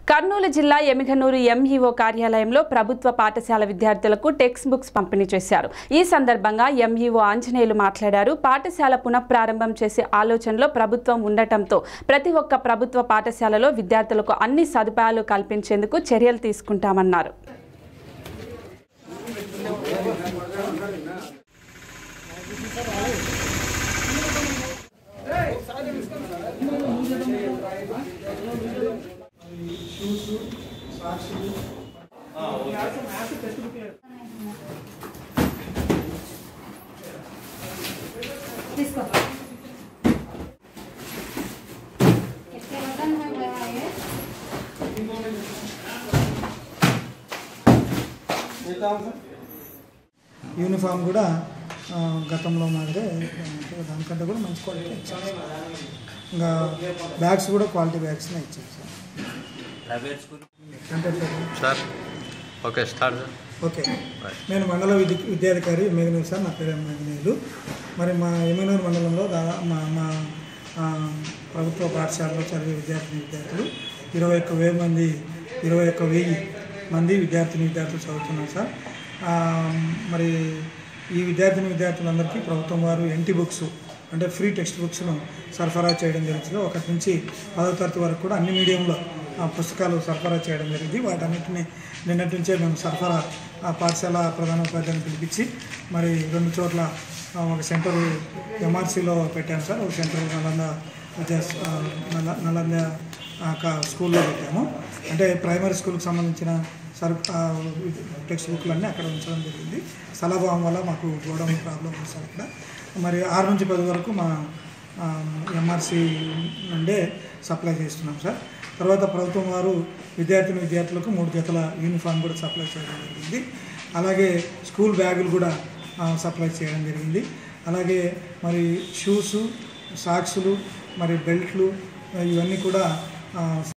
కర్నూలు జిల్లా ఎమిగనూరు ఎంఈఓ కార్యాలయంలో ప్రభుత్వ పాఠశాల విద్యార్థులకు టెక్స్ట్ బుక్స్ పంపిణీ చేశారు ఈ సందర్భంగా ఎంఈఓ ఆంజనేయులు మాట్లాడారు పాఠశాల పునఃప్రారంభం చేసే ఆలోచనలో ప్రభుత్వం ఉండటంతో ప్రతి ఒక్క ప్రభుత్వ పాఠశాలలో విద్యార్థులకు అన్ని సదుపాయాలు కల్పించేందుకు చర్యలు తీసుకుంటామన్నారు తీసుకో इसके बटन में गया है యూనిఫామ్ కూడా ఆ, గతంలో మాదిరే ఆ, దానికంటే కూడా మంచి క్వాలిటీ ఇచ్చారు ఇంకా బ్యాగ్స్ కూడా క్వాలిటీ బ్యాగ్స్నే ఇచ్చారు సార్ ప్రైవేట్ స్కూల్ అంటే sir okay start sir okay నేను మండల విద్య విద్యాధికారి మేఘనూరు సార్ నా పేరు మేఘనూరు మరి మా ఎమ్మెనూరు మండలంలో దాదా మా మా ఆ, ప్రభుత్వ పాఠశాలలో చదివే విద్యార్థిని విద్యార్థులు ఇరవై ఒక్క వెయ్యి మంది ఇరవై ఒక్క వెయ్యి మంది విద్యార్థిని విద్యార్థులు చదువుతున్నారు సార్ ఆ, మరి ఈ విద్యార్థిని విద్యార్థులందరికీ ప్రభుత్వం వారు ఎన్టీ బుక్స్ అంటే ఫ్రీ టెక్స్ట్ బుక్స్ను సరఫరా చేయడం జరుగుతుంది ఒకటి నుంచి పదో తరగతి వరకు కూడా అన్ని మీడియంలో ఆ పుస్తకాలు సరఫరా చేయడం జరిగింది వాటన్నిటిని నిన్నటి నుంచే మేము సరఫరా ఆ పాఠశాల ప్రధానోపాధ్యాయుని పిలిపించి మరి రెండు చోట్ల ఆ, ఒక సెంటర్ ఎంఆర్సీలో పెట్టాము సార్ ఒక సెంటర్ నలంద విద్యా ఆ, నల నలంద ఆ, క- స్కూల్లో పెట్టాము అంటే ప్రైమరీ స్కూల్కి సంబంధించిన సర్ ఆ, టెక్స్ట్ బుక్లు అన్నీ అక్కడ ఉంచడం జరిగింది స్థలభావం వల్ల మాకు గోడౌన్ ప్రాబ్లం ఉంది సార్ ఇక్కడ మరి ఆరు నుంచి పది వరకు మా ఎంఆర్సి నుండే సప్లై చేస్తున్నాం సార్ తర్వాత ప్రభుత్వం వారు విద్యార్థిని విద్యార్థులకు మూడు జతల యూనిఫామ్ కూడా సప్లై చేయడం జరిగింది అలాగే స్కూల్ బ్యాగులు కూడా ఆ, సప్లై చేయడం జరిగింది అలాగే మరి షూసు సాక్సులు మరి బెల్ట్లు ఇవన్నీ కూడా ఆ,